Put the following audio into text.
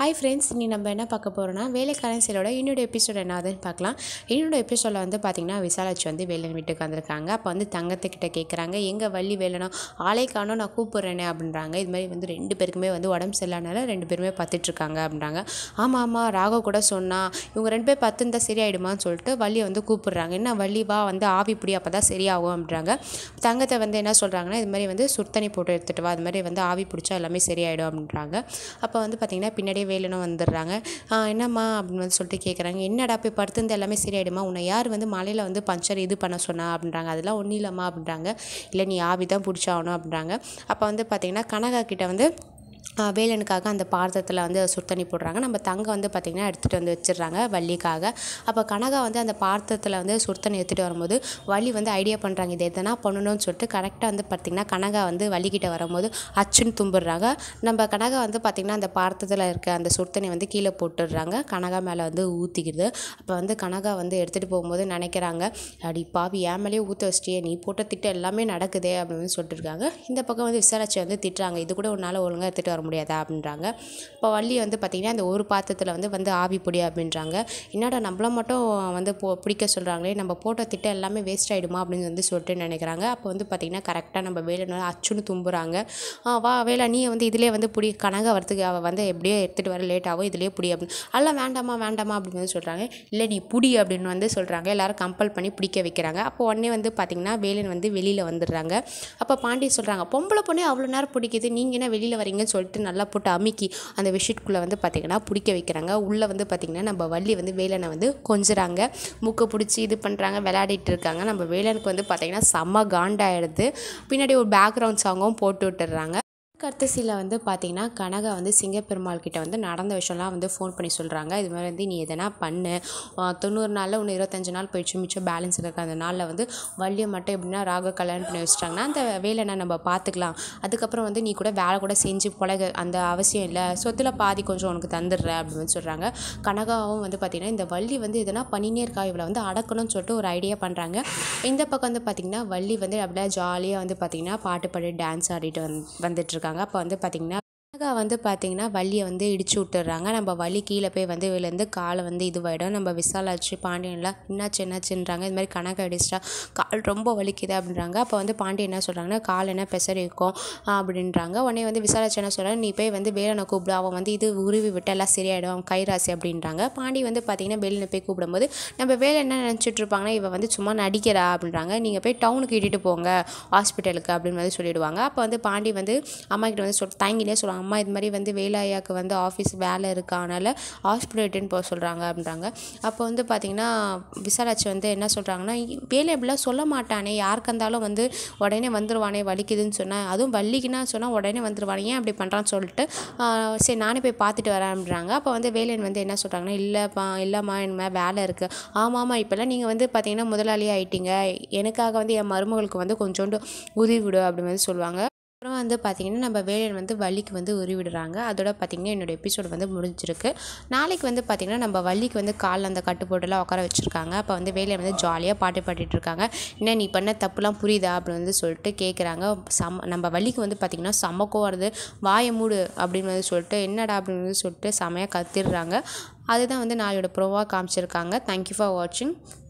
hi friends இனி நம்ம என்ன பார்க்க போகிறோம்னா வேலைக்காரன் சீரோட என்னோட எபிசோட் என்னதுன்னு பார்க்கலாம் என்னோட எபிசோடில் வந்து பார்த்திங்கன்னா விசாலாட்சி வந்து வேலன் வீட்டுக்கு வந்திருக்காங்க அப்போ வந்து தங்கத்துக்கிட்ட கேட்குறாங்க எங்கே வள்ளி வேலனும் ஆளை காணோம் நான் கூப்பிட்றேனே அப்படின்றாங்க இது மாதிரி வந்து ரெண்டு பேருக்குமே வந்து உடம்பு சரியில்லாதனால ரெண்டு பேருமே பத்துட்ருக்காங்க அப்படின்றாங்க ஆமாம் ஆமாம் ராகவ் கூட சொன்னா இவங்க ரெண்டு பேர் பத்து இருந்தால் சரியாயிடுமான்னு சொல்லிட்டு வள்ளியை வந்து கூப்பிட்றாங்க என்ன வள்ளி வா வந்து ஆவி பிடி அப்போ தான் சரியாகும் அப்படின்றாங்க தங்கத்தை வந்து என்ன சொல்கிறாங்கன்னா இது மாதிரி வந்து சுத்தண்ணி போட்டு எடுத்துகிட்டு வா அது மாதிரி வந்து ஆவி பிடிச்சா எல்லாமே சரியாயிடும் அப்படின்றாங்க அப்போ வந்து பார்த்திங்கன்னா பின்னாடியே வேலுனும் வந்துடுறாங்க "ஆ, என்னம்மா அப்படின்னு வந்து சொல்லிட்டு கேட்குறாங்க என்னடா போய் படுத்திருந்த எல்லாமே சரியாயிடுமா உன்னை யார் வந்து மலையில் வந்து பஞ்சர் இது பண்ண சொன்னா அப்படின்றாங்க அதெல்லாம் ஒன்றும் இல்லைம்மா அப்படின்றாங்க இல்லை நீ ஆவி தான் பிடிச்சாகணும் அப்படின்றாங்க அப்போ வந்து பார்த்திங்கன்னா கனகா கிட்ட வந்து ஆ, வேலனுக்காக அந்த பாத்திரத்தில் வந்து சுத்தண்ணி போடுறாங்க நம்ம தங்க வந்து பார்த்திங்கன்னா எடுத்துகிட்டு வந்து வச்சிடுறாங்க வள்ளிக்காக அப்போ கனகா வந்து அந்த பாத்திரத்தில் வந்து சுத்தண்ணி எடுத்துகிட்டு வரும்போது வள்ளி வந்து ஐடியா பண்ணுறாங்க இது எதனா பண்ணணும்னு சொல்லிட்டு கரெக்டாக வந்து பார்த்திங்கன்னா கனகா வந்து வள்ளிக்கிட்ட வரும்போது அச்சுன்னு தும்பிடுறாங்க நம்ம கனகா வந்து பார்த்திங்கன்னா அந்த பாத்திரத்தில் இருக்க அந்த சுத்தண்ணி வந்து கீழே போட்டுடுறாங்க கனகா மேலே வந்து ஊற்றிக்கிது அப்போ வந்து கனகா வந்து எடுத்துகிட்டு போகும்போது நினைக்கிறாங்க அடி பாவி ஏன் மேலேயே ஊற்ற வச்சிட்டியே நீ போட்ட திட்டம் எல்லாமே நடக்குதே அப்படின்னு சொல்லிட்டு இருக்காங்க இந்த பக்கம் வந்து விசாலாட்சி வந்து திட்டுறாங்க இது கூட உன்னால் ஒழுங்காக எடுத்துகிட்டு வர முடியாதா அப்படின்றாங்க இப்போ வள்ளி வந்து பார்த்திங்கன்னா அந்த ஒரு பாத்திரத்தில் வந்து வந்து ஆவி பொடி அப்படின்றாங்க என்னடா நம்மள மட்டும் வந்து போ பிடிக்க சொல்கிறாங்களே நம்ம போட்ட திட்டம் எல்லாமே வேஸ்ட் ஆகிடுமா அப்படின்னு வந்து சொல்லிட்டு நினைக்கிறாங்க அப்போ வந்து பார்த்திங்கன்னா கரெக்டாக நம்ம வேலை அச்சுன்னு தும்புறாங்க "ஆ, வா வேலை நீ வந்து இதிலே வந்து பிடி கனகா வரத்துக்கு அவள் வந்து எப்படியோ எடுத்துகிட்டு வர லேட் ஆகும் இதிலே பிடி அப்படின்னு அதெல்லாம் வேண்டாமா வேண்டாமா அப்படின்னு வந்து சொல்கிறாங்க இல்லை நீ புடி அப்படின்னு வந்து சொல்கிறாங்க எல்லாரும் கம்பல் பண்ணி பிடிக்க வைக்கிறாங்க அப்போ உடனே வந்து பார்த்திங்கன்னா வேலன் வந்து வெளியில் வந்துடுறாங்க அப்போ பாண்டி சொல்கிறாங்க பொம்பளை பொண்ணே அவ்வளோ நேரம் பிடிக்குது நீங்கள் என்ன வெளியில் வரீங்கன்னு சொல்லிட்டு நல்லா போட்டு அமுக்கி அந்த விஷயத்துக்குள்ளே வந்து பார்த்திங்கன்னா பிடிக்க வைக்கிறாங்க உள்ளே வந்து பார்த்திங்கன்னா நம்ம வள்ளி வந்து வேலனை வந்து கொஞ்சுறாங்க மூக்கை பிடிச்சி இது பண்ணுறாங்க விளையாடிட்டு இருக்காங்க நம்ம வேலனுக்கு வந்து பார்த்திங்கன்னா செம்ம காண்டாயிடுது பின்னாடி ஒரு பேக்ரவுண்ட் சாங்கும் போட்டு விட்டுடுறாங்க கர்த்தசியில் வந்து பார்த்தீங்கன்னா கனகா வந்து சிங்கப்பெருமாள் கிட்ட வந்து நடந்த விஷயம்லாம் வந்து ஃபோன் பண்ணி சொல்கிறாங்க இது மாதிரி வந்து நீ எதனா பண்ணு ஆஹ் தொண்ணூறு நாளில் ஒன்று இருபத்தஞ்சு நாள் போயிடுச்சு மிச்சம் பேலன்ஸ் இருக்க அந்த நாளில் வந்து வள்ளியை மட்டும் எப்படின்னா ராக கல்யாணம் பண்ணி வச்சிட்டாங்கன்னா அந்த வேலைனை நம்ம பார்த்துக்கலாம் அதுக்கப்புறம் வந்து நீ கூட வேலை கூட செஞ்சு பழக அந்த அவசியம் இல்லை சொத்தில் பாதி கொஞ்சம் உனக்கு தந்துடுறேன் அப்படின்னு வந்து சொல்கிறாங்க கனகாவும் வந்து பார்த்திங்கன்னா இந்த வள்ளி வந்து எதனா பண்ணினே இருக்கா இவளை வந்து அடக்கணும்னு சொல்லிட்டு ஒரு ஐடியா பண்ணுறாங்க இந்த பக்கம் வந்து பார்த்திங்கன்னா வள்ளி வந்து அப்படியே ஜாலியாக வந்து பார்த்திங்கன்னா பாட்டு பாடி டான்ஸ் ஆடிட்டு வந்து வந்துட்டுருக்காங்க அப்போ வந்து பார்த்திங்கன்னா கனகா வந்து பார்த்திங்கன்னா வள்ளியை வந்து இடிச்சு விட்டுறாங்க நம்ம வள்ளி கீழே போய் வந்து விழுந்து காலை வந்து இதுவாயிடும் நம்ம விசாலாச்சு பாண்டியன்லாம் என்னாச்சு என்னாச்சுன்றாங்க இது மாதிரி கனகா அடிச்சிட்டா கால் ரொம்ப வலிக்குது அப்படின்றாங்க அப்போ வந்து பாண்டியன் என்ன சொல்கிறாங்கன்னா கால் என்ன பெசர் இருக்கும் அப்படின்றாங்க உடனே வந்து விசாலாச்சு என்ன சொல்கிறாங்க நீ போய் வந்து வேலனை கூப்பிடு அவன் வந்து இது உருவி விட்டு எல்லாம் சரியாயிடும் அவன் கைராசி அப்படின்றாங்க பாண்டி வந்து பார்த்திங்கன்னா வேலனை போய் கூப்பிடும்போது நம்ம வேலை என்ன நினச்சிட்டு இருப்பாங்கன்னா இவன் வந்து சும்மா நடிக்கிறா அப்படின்றாங்க நீங்கள் போய் டவுனுக்கு இட்டுட்டு போங்க ஹாஸ்பிட்டலுக்கு அப்படின்னு வந்து சொல்லிடுவாங்க அப்போ வந்து பாண்டி வந்து அம்மா கிட்ட வந்து சொல் தாங்கிலே சொல்லுவாங்க அம்மா இது மாதிரி வந்து வேலாயாக்கு வந்து ஆஃபீஸ் வேலை இருக்கா அதனால் ஹாஸ்பிட்டல் இட்டுன்னு போக சொல்கிறாங்க அப்படின்றாங்க அப்போ வந்து பார்த்திங்கன்னா விசாலாட்சி வந்து என்ன சொல்கிறாங்கன்னா வேலை இப்படிலாம் சொல்ல மாட்டானே யாருக்கு இருந்தாலும் வந்து உடனே வந்துடுவானே வலிக்குதுன்னு சொன்னால் அதுவும் வலிக்குன்னா சொன்னால் உடனே வந்துடுவானே ஏன் அப்படி பண்ணுறான்னு சொல்லிட்டு ஆஹ் சரி நானே போய் பார்த்துட்டு வரேன் அப்படின்றாங்க அப்போ வந்து வேலையன் வந்து என்ன சொல்கிறாங்கன்னா இல்லைப்பா இல்லைம்மா என் மேலே வேலை இருக்குது ஆமாம்மா இப்போல்லாம் நீங்கள் வந்து பார்த்தீங்கன்னா முதலாளி ஆயிட்டீங்க எனக்காக வந்து என் மருமகளுக்கு வந்து கொஞ்சோண்டு உதவி விடு அப்படின்னு வந்து சொல்லுவாங்க அப்புறம் வந்து பார்த்திங்கன்னா நம்ம வேலையன் வந்து வள்ளிக்கு வந்து உருவிடுறாங்க அதோட பார்த்திங்கன்னா என்னோட எபிசோடு வந்து முடிஞ்சிருக்கு நாளைக்கு வந்து பார்த்திங்கன்னா நம்ம வள்ளிக்கு வந்து காலில் அந்த கட்டுப்போட்டெல்லாம் உட்கார வச்சுருக்காங்க அப்போ வந்து வேலையன் வந்து ஜாலியாக பாட்டு பாடிட்டு இருக்காங்க என்ன நீ பண்ண தப்புலாம் புரியுதா அப்படின்னு வந்து சொல்லிட்டு கேட்குறாங்க சம நம்ம வள்ளிக்கு வந்து பார்த்திங்கன்னா சமக்கம் வருது வாயை மூடு அப்படின்னு வந்து சொல்லிட்டு என்னடா அப்படின்னு வந்து சொல்லிட்டு செமையாக கத்திடுறாங்க அதுதான் வந்து நாளையோட ப்ரோவாக காமிச்சிருக்காங்க தேங்க்யூ ஃபார் வாட்சிங்